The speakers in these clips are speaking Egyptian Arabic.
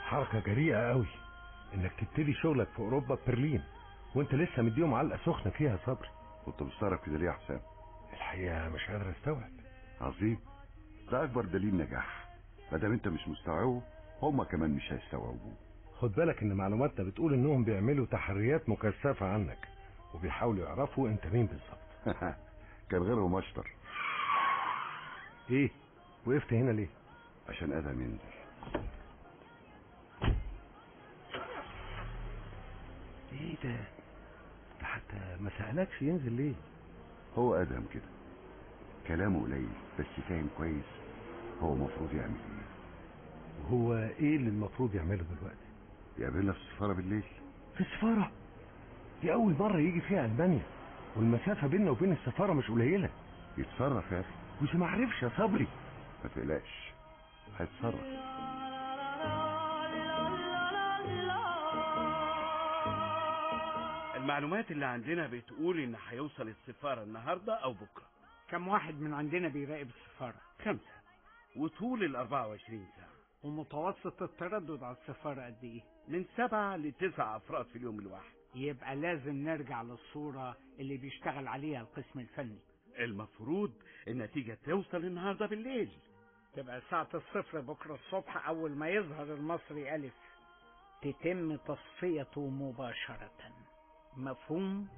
حركة جريئة قوي انك تبتدي شغلك في اوروبا ببرلين وانت لسه مديهم علقة سخنة فيها يا صبري كنت مستغرب كده ليه يا حسام الحقيقة مش قادر استوعب عظيم ده اكبر دليل نجاح ما دام انت مش مستوعبه هما كمان مش هيستوعبوه خد بالك ان معلوماتنا بتقول انهم بيعملوا تحريات مكثفة عنك وبيحاولوا يعرفوا انت مين بالظبط كان غيرهم اشطر ايه وقفت هنا ليه عشان ادم ينزل ايه ده ده حتى ما سألكش ينزل ليه هو ادم كده كلامه قليل بس فاهم كويس هو المفروض يعمل ايه وهو ايه اللي المفروض يعمله دلوقتي يقابلنا في السفاره بالليل في السفارة دي اول مرة يجي فيها المانيا والمسافة بيننا وبين السفارة مش قليلة يتصرف يا اخي وش ما عرفش يا صبري ما تقلقش هيتصرف المعلومات اللي عندنا بتقول ان هيوصل السفارة النهاردة او بكرة كم واحد من عندنا بيراقب السفارة خمسة وطول ال 24 ساعة ومتوسط التردد على السفارة قد ايه من سبعة لتسع افراد في اليوم الواحد يبقى لازم نرجع للصورة اللي بيشتغل عليها القسم الفني المفروض النتيجة توصل النهاردة بالليل تبقى ساعة الصفر بكرة الصبح أول ما يظهر المصري ألف تتم تصفيته مباشرة مفهوم؟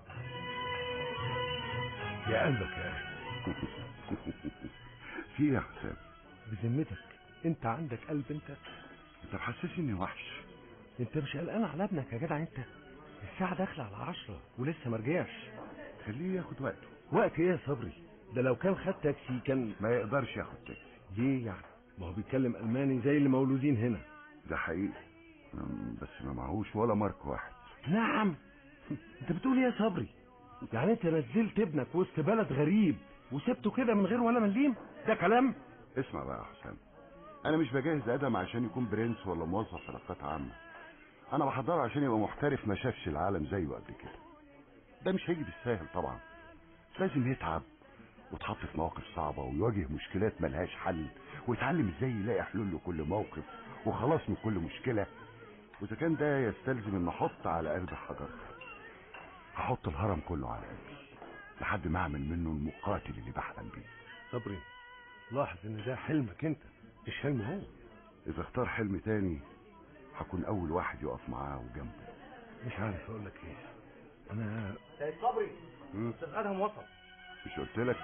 يا قلبك يا اخي في إيه يا حسام بذمتك انت عندك قلب انت انت محسسني اني وحش انت مش قلقان على ابنك يا جدع انت الساعة داخلة على عشرة ولسه ما رجعش خليه ياخد وقته وقت ايه يا صبري ده لو كان خد تاكسي كان ما يقدرش ياخد تاكسي ليه يعني ما هو بيتكلم الماني زي اللي مولودين هنا ده حقيقي أم، بس ما معهوش ولا مارك واحد نعم انت بتقول ايه يا صبري يعني انت نزلت ابنك وسط بلد غريب وسبته كده من غير ولا مليم ده كلام اسمع بقى يا حسام انا مش بجهز ادم عشان يكون برنس ولا موظف علاقات عامه انا بحضره عشان يبقى محترف ما شافش العالم زيه قبل كده ده مش هيجي بالساهل طبعا لازم يتعب وتحط في مواقف صعبة ويواجه مشكلات ملهاش حل ويتعلم ازاي يلاقي حلول لكل موقف وخلاص من كل مشكلة واذا كان ده يستلزم ان احط على قلبي حجر هحط الهرم كله على قلبي لحد ما اعمل منه المقاتل اللي بحلم بيه صبري لاحظ ان ده حلمك انت مش حلم هو اذا اختار حلم تاني هكون اول واحد يقف معاه وجنبه مش عارف اقول لك ايه انا سيد صبري مم. استاذ ادهم وصل مش قلت لك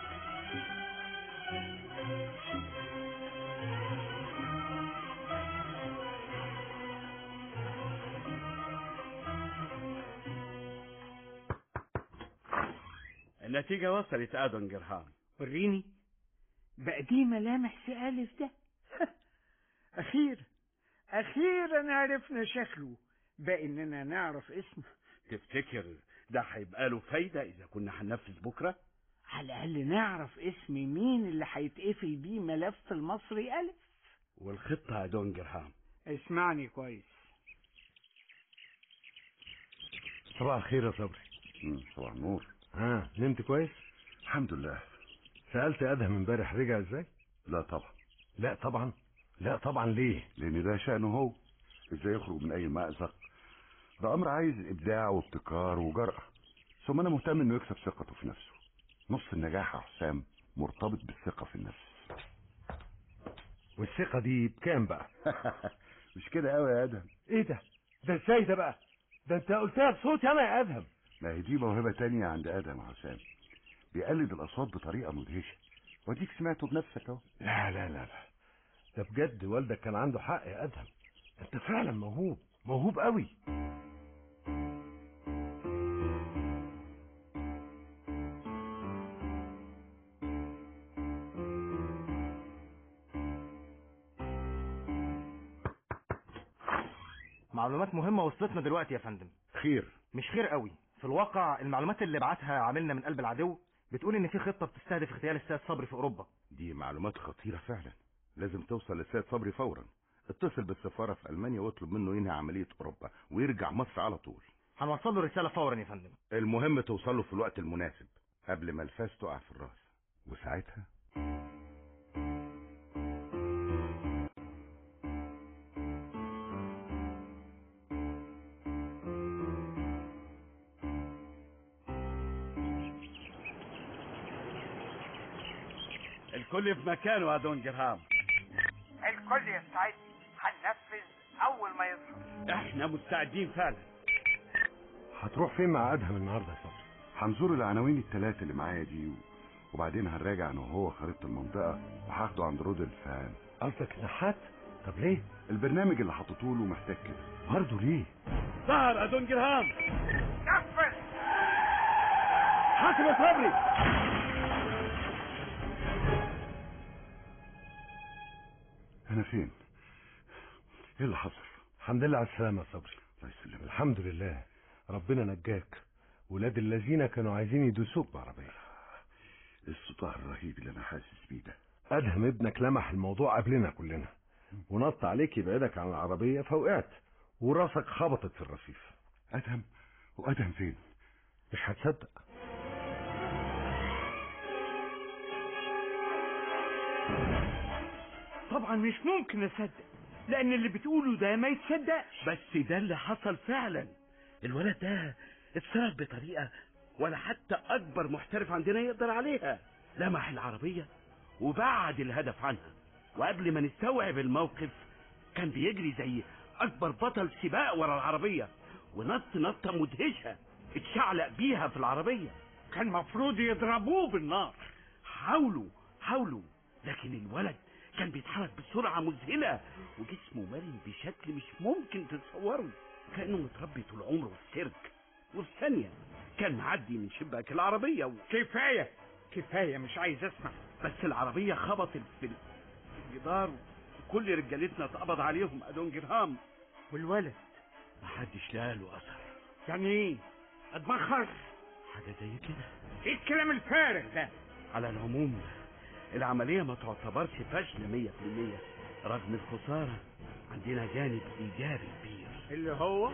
النتيجة وصلت ادون جرهام وريني بقى دي ملامح في ألف ده أخيرا أخيرا عرفنا شكله باقي إننا نعرف اسمه تفتكر ده هيبقى له فايدة اذا كنا هننفذ بكرة على الأقل نعرف اسم مين اللي هيتقفل بيه ملف المصري ألف والخطة يا دون جرهام اسمعني كويس صباح الخير يا صبري مم، صباح النور ها نمت كويس الحمد لله سألت ادهم امبارح رجع ازاي لا طبعا لا طبعا لا طبعا ليه لان ده شأنه هو ازاي يخرج من اي مأزق ده امر عايز ابداع وابتكار وجرأة ثم انا مهتم انه يكسب ثقته في نفسه نص النجاح يا حسام مرتبط بالثقة في النفس والثقة دي بكام بقى مش كده قوي يا ادهم ايه ده ده ازاي ده بقى ده انت قلتها بصوتي انا يا ادهم ما هي دي موهبة تانية عند ادم يا حسام بيقلد الاصوات بطريقة مدهشة وديك سمعته بنفسك اهو لا لا لا لا ده بجد والدك كان عنده حق يا ادهم انت فعلا موهوب موهوب قوي معلومات مهمة وصلتنا دلوقتي يا فندم خير مش خير قوي في الواقع المعلومات اللي بعتها عاملنا من قلب العدو بتقول ان في خطة بتستهدف اغتيال السيد صبري في اوروبا دي معلومات خطيرة فعلا لازم توصل للسيد صبري فورا اتصل بالسفارة في ألمانيا واطلب منه ينهي عملية أوروبا ويرجع مصر على طول هنوصل له رسالة فورا يا فندم المهم توصل له في الوقت المناسب قبل ما الفاس تقع في الراس وساعتها الكل في مكانه يا دون جرهام الكل يستعد هننفذ اول ما يظهر احنا مستعدين فعلا هتروح فين مع ادهم النهارده يا صبري هنزور العناوين الثلاثة اللي معايا دي و... وبعدين هنراجع انا وهو خريطة المنطقة وهاخده عند رود الفهام قصدك نحات طب ليه البرنامج اللي حطيته له محتاج كده برضه ليه ظهر يا دون جرهام نفذ حاسب يا صبري انا فين ايه اللي حصل الحمد لله على السلامه يا صبري الله يسلمك الحمد لله ربنا نجاك ولاد الذين كانوا عايزين يدوسوك بعربيه الصداع الرهيب اللي انا حاسس بيه ده ادهم ابنك لمح الموضوع قبلنا كلنا ونط عليك يبعدك عن العربيه فوقعت وراسك خبطت في الرصيف ادهم وادهم فين مش هتصدق طبعا مش ممكن اصدق لان اللي بتقوله ده ما يتصدقش بس ده اللي حصل فعلا الولد ده اتصرف بطريقة ولا حتى أكبر محترف عندنا يقدر عليها لمح العربية وبعد الهدف عنها وقبل ما نستوعب الموقف كان بيجري زي أكبر بطل سباق ورا العربية ونط نطة مدهشة اتشعلق بيها في العربية كان مفروض يضربوه بالنار حاولوا حاولوا لكن الولد كان بيتحرك بسرعة مذهلة وجسمه مرن بشكل مش ممكن تتصوره كأنه متربي طول عمره في السيرك وفي ثانية كان معدي من شباك العربية و... كفايه كفايه مش عايز اسمع بس العربية خبطت في ال- في الجدار وكل رجالتنا اتقبض عليهم أدون جرهام والولد محدش لاقى له أثر يعني ايه اتبخر حاجة زي كده ايه الكلام الفارغ ده على العموم العملية ما تعتبرش فاشلة مية في المية رغم الخسارة عندنا جانب إيجابي كبير اللي هو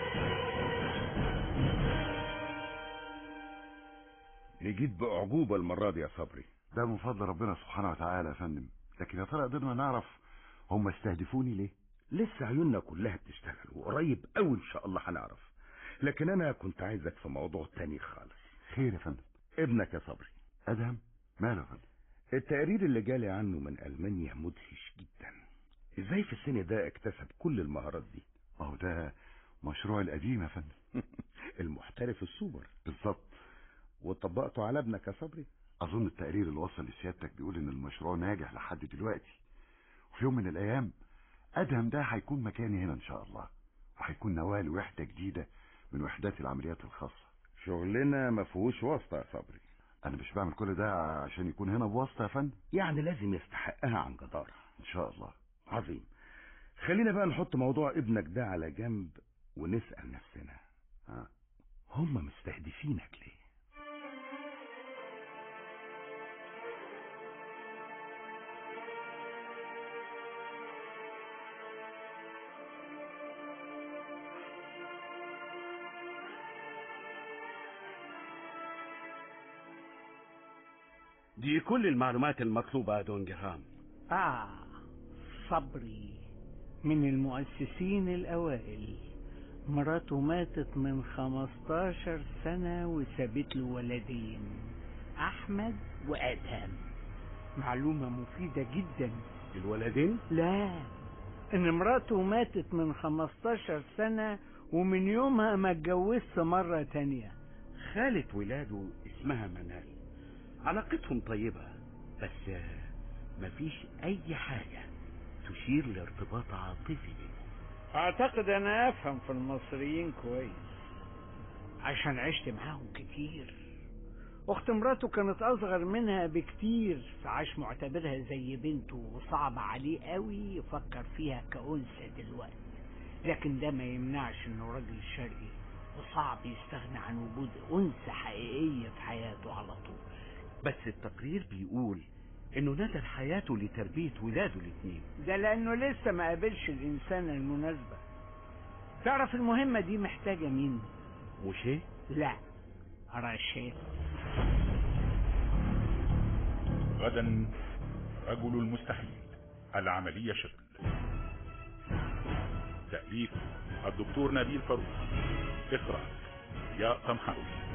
نجيت بأعجوبة المرة دي يا صبري ده من فضل ربنا سبحانه وتعالى يا فندم لكن يا ترى قدرنا نعرف هم استهدفوني ليه لسه عيوننا كلها بتشتغل وقريب قوي ان شاء الله هنعرف لكن انا كنت عايزك في موضوع تاني خالص خير يا فندم ابنك يا صبري ادهم ماله يا فندم التقرير اللي جالي عنه من المانيا مدهش جدا ازاي في السن ده اكتسب كل المهارات دي ما هو ده مشروع القديم يا فندم المحترف السوبر بالظبط وطبقته على ابنك يا صبري اظن التقرير اللي وصل لسيادتك بيقول ان المشروع ناجح لحد دلوقتي وفي يوم من الايام ادهم ده هيكون مكاني هنا ان شاء الله وهيكون نوال وحده جديده من وحدات العمليات الخاصه شغلنا ما فيهوش واسطه يا صبري انا مش بعمل كل ده عشان يكون هنا بواسطه يا فندم يعني لازم يستحقها عن جدارة ان شاء الله عظيم خلينا بقى نحط موضوع ابنك ده على جنب ونسأل نفسنا ها. هم مستهدفينك ليه دي كل المعلومات المطلوبة يا دون جرهام آه صبري من المؤسسين الأوائل مراته ماتت من 15 سنة وسابت له ولدين أحمد وأدهم معلومة مفيدة جدا الولدين لا إن مراته ماتت من 15 سنة ومن يومها ما اتجوزت مرة تانية خالة ولاده اسمها منال علاقتهم طيبة بس آه، مفيش أي حاجة تشير لارتباط عاطفي بينهم أعتقد أنا أفهم في المصريين كويس عشان عشت معاهم كتير أخت مراته كانت أصغر منها بكتير فعاش معتبرها زي بنته وصعب عليه قوي يفكر فيها كأنثى دلوقتي لكن ده ما يمنعش إنه راجل شرقي وصعب يستغنى عن وجود أنثى حقيقية في حياته على طول بس التقرير بيقول إنه ندى حياته لتربية ولاده الاتنين ده لأنه لسه ما قابلش الإنسانة المناسبة تعرف المهمة دي محتاجة مين؟ مش إيه؟ لا رشيد غدا رجل المستحيل العملية شغل تأليف الدكتور نبيل فاروق إخراج يا قمحاوي